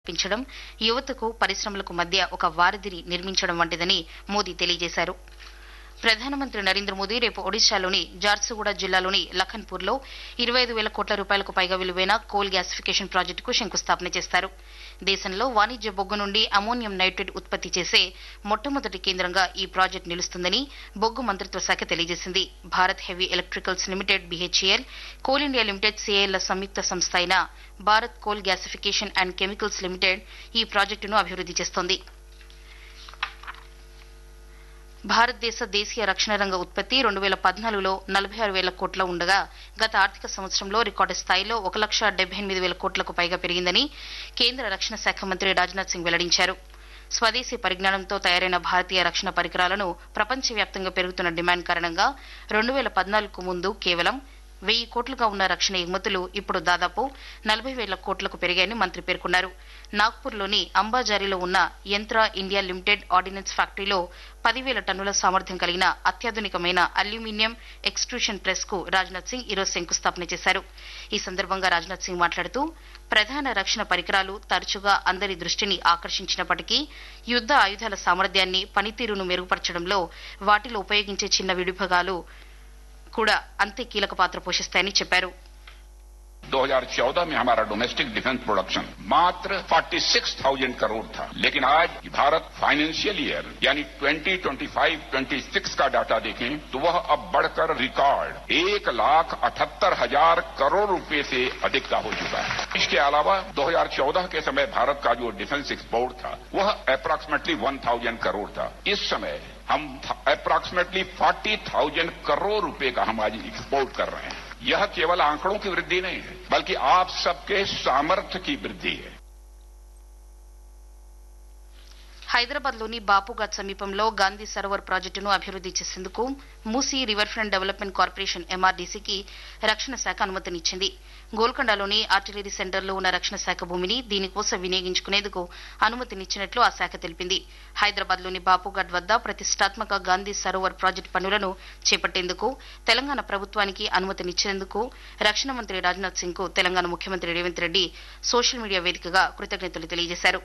పెంచడం యువతకు పరిశ్రమలకు మధ్య ఒక వారధిని నిర్మించడం వంటిదని మోదీ తెలియజేశారు ప్రధానమంత్రి నరేంద్ర మోదీ రేపు ఒడిశాలోని జార్సుగూడ జిల్లాలోని లఖన్పూర్లో ఇరవై ఐదు వేల కోట్ల రూపాయలకు పైగా విలువైన కోల్ గ్యాసిఫికేషన్ ప్రాజెక్టుకు శంకుస్థాపన చేస్తారు దేశంలో వాణిజ్య బొగ్గు నుండి అమోనియం నైట్రేట్ ఉత్పత్తి చేసే మొట్టమొదటి కేంద్రంగా ఈ ప్రాజెక్టు నిలుస్తుందని బొగ్గు మంత్రిత్వ శాఖ తెలియజేసింది Bharat heavy electricals limited BHEL coal India limited CIL సంయుక్త సంస్థ అయిన Bharat coal gasification and chemicals limited ఈ ప్రాజెక్టును అభివృద్ది చేస్తోంది భారతదేశ దేశీయ రక్షణ రంగ ఉత్పత్తి రెండు వేల పద్నాలుగులో నలభై ఆరు వేల కోట్ల ఉండగా గత ఆర్థిక సంవత్సరంలో రికార్డు స్థాయిలో ఒక లక్ష డెబ్బై ఎనిమిది వేల కోట్లకు పైగా పెరిగిందని కేంద్ర రక్షణ శాఖ మంత్రి రాజ్నాథ్ సింగ్ వెల్లడించారు స్వదేశీ పరిజ్ఞానంతో తయారైన భారతీయ రక్షణ పరికరాలను ప్రపంచవ్యాప్తంగా పెరుగుతున్న డిమాండ్ కారణంగా రెండు వేల పద్నాలుగుకు ముందు కేవలం వెయ్యి కోట్లుగా ఉన్న రక్షణ ఎగుమతులు ఇప్పుడు దాదాపు నలభై వేల కోట్లకు పెరిగాయని మంత్రి పేర్కొన్నారు నాగ్పూర్లోని అంబాజారీలో ఉన్న యంత్ర ఇండియా లిమిటెడ్ ఆర్డినెన్స్ ఫ్యాక్టరీలో పదివేల టన్నుల సామర్థ్యం కలిగిన అత్యాధునికమైన అల్యూమినియం ఎక్స్ట్రూషన్ ప్రెస్ కు రాజ్నాథ్ సింగ్ ఈరోజు శంకుస్థాపన చేశారు ఈ సందర్భంగా రాజ్నాథ్ సింగ్ మాట్లాడుతూ ప్రధాన రక్షణ పరికరాలు తరచుగా అందరి దృష్టిని ఆకర్షించినప్పటికీ యుద్ద ఆయుధాల సామర్థ్యాన్ని పనితీరును మెరుగుపరచడంలో వాటిలో ఉపయోగించే చిన్న విడిభాగాలు కూడా అంతే కీలక పాత్ర పోషిస్తాయని చెప్పారు 2014 में हमारा डोमेस्टिक डिफेंस प्रोडक्शन मात्र 46,000 करोड़ था लेकिन आज भारत फाइनेंशियल ईयर यानी 2025-26 का डाटा देखें तो वह अब बढ़कर रिकॉर्ड एक लाख अठहत्तर हजार करोड़ रुपए से अधिक का हो चुका है इसके अलावा 2014 के समय भारत का जो डिफेंस एक्सपोर्ट था वह अप्रॉक्सीमेटली 1,000 करोड़ था इस समय हम अप्रॉक्सीमेटली 40,000 करोड़ रुपए का हम आज एक्सपोर्ट कर रहे हैं यह केवल आंकड़ों की वृद्धि नहीं है बल्कि आप सबके सामर्थ्य की वृद्धि है హైదరాబాద్ లోని బాపుఘాట్ సమీపంలో గాంధీ సరోవర్ ప్రాజెక్టును అభివృద్ది చేసేందుకు Musi river front development corporation ఎంఆర్డీసీకి రక్షణ శాఖ అనుమతినిచ్చింది గోల్కొండలోని ఆర్టిలరీ సెంటర్లో ఉన్న రక్షణ శాఖ భూమిని దీనికోసం వినియోగించుకునేందుకు అనుమతినిచ్చినట్లు ఆ శాఖ తెలిపింది హైదరాబాద్ లోని బాపుఘాట్ వద్ద ప్రతిష్టాత్మక గాంధీ సరోవర్ ప్రాజెక్టు పనులను చేపట్టేందుకు తెలంగాణ ప్రభుత్వానికి అనుమతినిచ్చేందుకు రక్షణ మంత్రి రాజ్నాథ్ సింగ్ కు తెలంగాణ ముఖ్యమంత్రి రేవంత్ రెడ్డి సోషల్ మీడియా వేదికగా కృతజ్ఞతలు తెలియజేశారు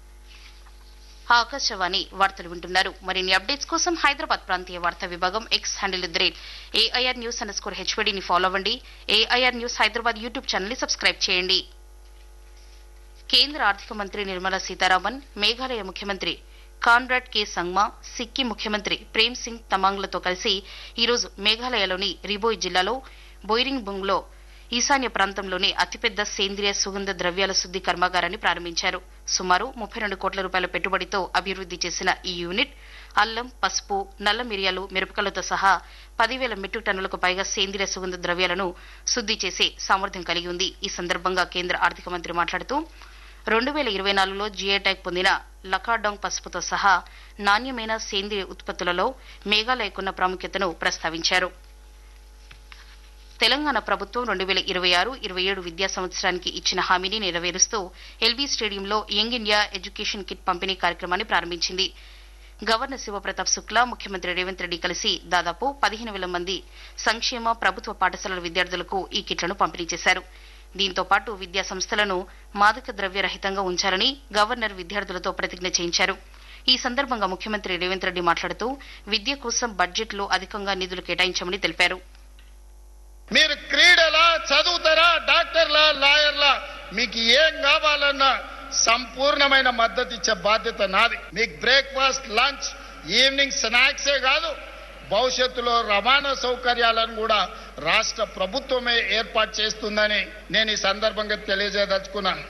ఆకాశవాణి వార్తలు వింటున్నారు మరిన్ని అప్డేట్స్ కోసం హైదరాబాద్ ప్రాంతీయ వార్తా విభాగం X handle the rate AIR news underscore హెచ్వడిని ఫాలో అవ్వండి AIR news Hyderabad YouTube channel ని సబ్స్క్రైబ్ చేయండి కేంద్ర ఆర్థిక మంత్రి నిర్మలా సీతారామన్ మేఘాలయ ముఖ్యమంత్రి కాన్రాడ్ కే సంగ్మా సిక్కిం ముఖ్యమంత్రి ప్రేమ్ సింగ్ తమాంగ్లతో కలిసి ఈరోజు మేఘాలయలోని రిబోయ్ జిల్లాలో బొయిరింగ్ బుంగ్లో ఈశాన్య ప్రాంతంలోని అతిపెద్ద సేంద్రియ సుగంధ ద్రవ్యాల శుద్ది కర్మాగారాన్ని ప్రారంభించారు సుమారు ముప్పై రెండు కోట్ల రూపాయల పెట్టుబడితో అభివృద్ది చేసిన ఈ యూనిట్ అల్లం పసుపు నల్ల మిరియాలు మిరపకలతో సహా పదివేల మెట్రిక్ టన్నులకు పైగా సేంద్రియ సుగంధ ద్రవ్యాలను శుద్ది చేసే సామర్థ్యం కలిగి ఉంది ఈ సందర్భంగా కేంద్ర ఆర్థిక మంత్రి మాట్లాడుతూ రెండు వేల ఇరవై నాలుగులో జిఐ ట్యాగ్ పొందిన లకాడాంగ్ పసుపుతో సహా నాణ్యమైన సేంద్రియ ఉత్పత్తులలో మేఘాలయకున్న ప్రాముఖ్యతను ప్రస్తావించారు తెలంగాణ ప్రభుత్వం రెండు వేల ఇరవై ఆరు ఇరవై ఏడు విద్యా సంవత్సరానికి ఇచ్చిన హామీని నెరవేరుస్తూ ఎల్బీ స్టేడియంలో యంగ్ ఇండియా ఎడ్యుకేషన్ కిట్ పంపిణీ కార్యక్రమాన్ని ప్రారంభించింది గవర్నర్ శివప్రతాప్ శుక్లా ముఖ్యమంత్రి రేవంత్ రెడ్డి కలిసి దాదాపు పదిహేను వేల మంది సంక్షేమ ప్రభుత్వ పాఠశాలల విద్యార్థులకు ఈ కిట్లను పంపిణీ చేశారు దీంతో పాటు విద్యా సంస్థలను మాదక ద్రవ్య రహితంగా ఉంచాలని గవర్నర్ విద్యార్థులతో ప్రతిజ్ఞ చేయించారు ఈ సందర్భంగా ముఖ్యమంత్రి రేవంత్ రెడ్డి మాట్లాడుతూ విద్య కోసం బడ్జెట్లో అధికంగా నిధులు కేటాయించామని తెలిపారు మీరు క్రీడలా చదువుతారా డాక్టర్లా లాయర్లా మీకు ఏం కావాలన్నా సంపూర్ణమైన మద్దతు ఇచ్చే బాధ్యత నాది మీకు బ్రేక్ఫాస్ట్ లంచ్ ఈవినింగ్ స్నాక్సే కాదు భవిష్యత్తులో రవాణా సౌకర్యాలను కూడా రాష్ట్ర ప్రభుత్వమే ఏర్పాటు చేస్తుందని నేను ఈ సందర్భంగా తెలియజేయదలుచుకున్నాను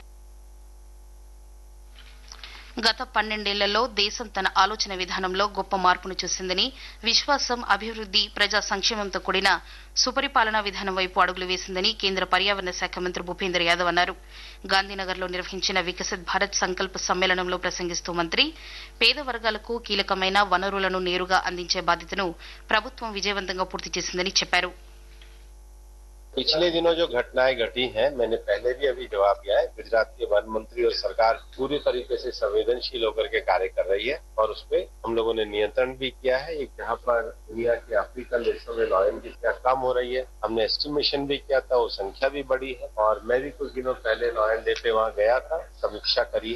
గత పన్నెండేళ్లలో దేశం తన ఆలోచన విధానంలో గొప్ప మార్పును చూసిందని విశ్వాసం అభివృద్ది ప్రజా సంక్షేమంతో కూడిన సుపరిపాలనా విధానం వైపు అడుగులు వేసిందని కేంద్ర పర్యావరణ శాఖ మంత్రి భూపేంద్ర యాదవ్ అన్నారు గాంధీనగర్లో నిర్వహించిన వికసిత్ భారత్ సంకల్ప సమ్మేళనంలో ప్రసంగిస్తూ మంత్రి పేద వర్గాలకు కీలకమైన వనరులను నేరుగా అందించే బాధ్యతను ప్రభుత్వం విజయవంతంగా పూర్తి చేసిందని చెప్పారు पिछले दिनों जो घटनाएं घटी हैं मैंने पहले भी अभी जवाब दिया है गुजरात के वन मंत्री और सरकार पूरी तरीके से संवेदनशील होकर के कार्य कर रही है और उस पर हम लोगों ने नियंत्रण भी किया है एक जहाँ पर दुनिया के अफ्रीकन देशों में लॉयन की संख्या कम हो रही है हमने एस्टिमेशन भी किया था वो संख्या भी बढ़ी है और मैं भी कुछ दिनों पहले लॉयन डे पे वहाँ गया था समीक्षा करी है